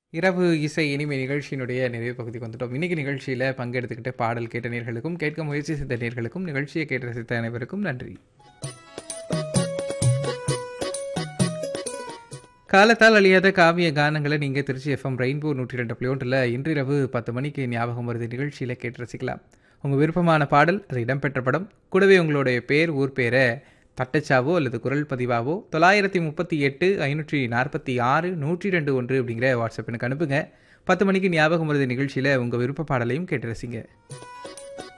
இரவு இசை இனிமை நிகழ்ச்சியினுடைய நிறைவு பகுதிக்கு வந்துட்டோம் இன்னைக்கு நிகழ்ச்சியில் பங்கெடுத்துக்கிட்டு பாடல் கேட்ட நேர்களுக்கும் கேட்க முயற்சி செய்த நேர்களுக்கும் நிகழ்ச்சியை கேட்டு ரசித்த அனைவருக்கும் நன்றி காலத்தால் அழியாத காவிய கானங்களை நீங்கள் திருச்சி எஃப்எம் ரெயின்போ நூற்றி ரெண்டு பிளோட்டில் இன்றிரவு பத்து மணிக்கு ஞாபகம் வருது நிகழ்ச்சியில் கேட்டு ரசிக்கலாம் உங்கள் விருப்பமான பாடல் அது இடம்பெற்ற படம் கூடவே உங்களுடைய பேர் ஊர் பேரை தட்டச்சாவோ அல்லது குரல் பதிவாவோ தொள்ளாயிரத்தி முப்பத்தி எட்டு ஐநூற்றி நாற்பத்தி ஆறு நூற்றி ரெண்டு ஒன்று அப்படிங்கிற வாட்ஸ்அப் எனக்கு அனுப்புங்க பத்து மணிக்கு ஞாபகம் வருது நிகழ்ச்சியில் உங்கள் விருப்ப பாடலையும் கேட்டு ரசிங்க